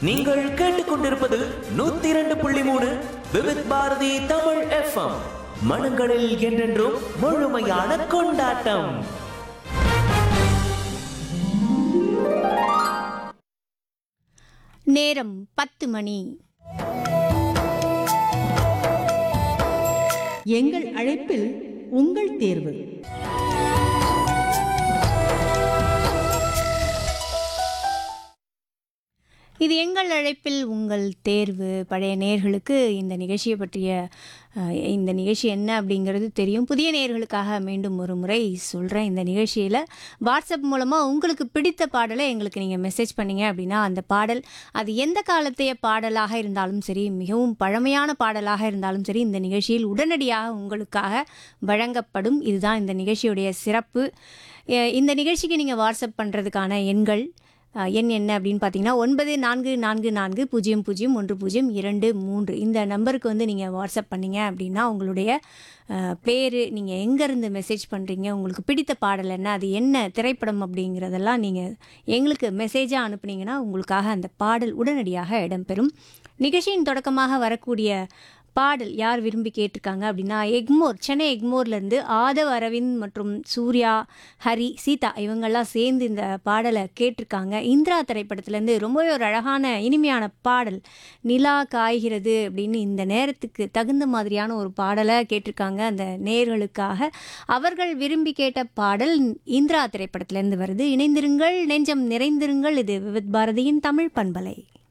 நீங்கள் கேட்டுக்கொண்டிருப்பது நூத்தி இரண்டு புள்ளி மூணு விவித் பாரதி தமிழ் எஃப்எம் மனங்களில் என்றென்றும் முழுமையான கொண்டாட்டம் நேரம் பத்து மணி எங்கள் அழைப்பில் உங்கள் தேர்வு இது எங்கள் அழைப்பில் உங்கள் தேர்வு பழைய நேர்களுக்கு இந்த நிகழ்ச்சியை பற்றிய அஹ், இந்த நிகழ்ச்சி என்ன அப்படிங்கிறது தெரியும் புதிய நேர்களுக்காக மீண்டும் ஒரு முறை சொல்கிறேன் இந்த நிகழ்ச்சியில் வாட்ஸ்அப் மூலமாக உங்களுக்கு பிடித்த பாடலை எங்களுக்கு நீங்கள் மெசேஜ் பண்ணீங்க அப்படின்னா அந்த பாடல் அது எந்த காலத்தைய பாடலாக இருந்தாலும் சரி மிகவும் பழமையான பாடலாக இருந்தாலும் சரி இந்த நிகழ்ச்சியில் உடனடியாக உங்களுக்காக வழங்கப்படும் இதுதான் இந்த நிகழ்ச்சியுடைய சிறப்பு அஹ், இந்த நிகழ்ச்சிக்கு நீங்கள் வாட்ஸ்அப் பண்ணுறதுக்கான எண்கள் அஹ், எண் என்ன அப்படின்னு பார்த்தீங்கன்னா ஒன்பது நான்கு நான்கு நான்கு பூஜ்ஜியம் பூஜ்ஜியம் ஒன்று பூஜ்ஜியம் இரண்டு மூன்று இந்த நம்பருக்கு வந்து நீங்கள் வாட்ஸ்அப் பண்ணீங்க அப்படின்னா உங்களுடைய பேர் நீங்கள் எங்கேருந்து மெசேஜ் பண்ணுறீங்க உங்களுக்கு பிடித்த பாடல் என்ன அது என்ன திரைப்படம் அப்படிங்கிறதெல்லாம் நீங்கள் எங்களுக்கு மெசேஜாக அனுப்புனீங்கன்னா உங்களுக்காக அந்த பாடல் உடனடியாக இடம்பெறும் நிகழ்ச்சியின் தொடக்கமாக வரக்கூடிய பாடல் யார் விரும்பி கேட்டிருக்காங்க அப்படின்னா எக்மோர் சென்னை எக்மோர்லேருந்து ஆதவ் அரவிந்த் மற்றும் சூர்யா ஹரி சீதா இவங்கெல்லாம் சேர்ந்து இந்த பாடலை கேட்டிருக்காங்க இந்திரா திரைப்படத்துலேருந்து ரொம்பவே ஒரு அழகான இனிமையான பாடல் நிலா காய்கிறது அப்படின்னு இந்த நேரத்துக்கு தகுந்த மாதிரியான ஒரு பாடலை கேட்டிருக்காங்க அந்த நேர்களுக்காக அவர்கள் விரும்பி கேட்ட பாடல் இந்திரா திரைப்படத்திலேருந்து வருது இணைந்திருங்கள் நெஞ்சம் நிறைந்திருங்கள் இது விவித் பாரதியின் தமிழ் பண்பலை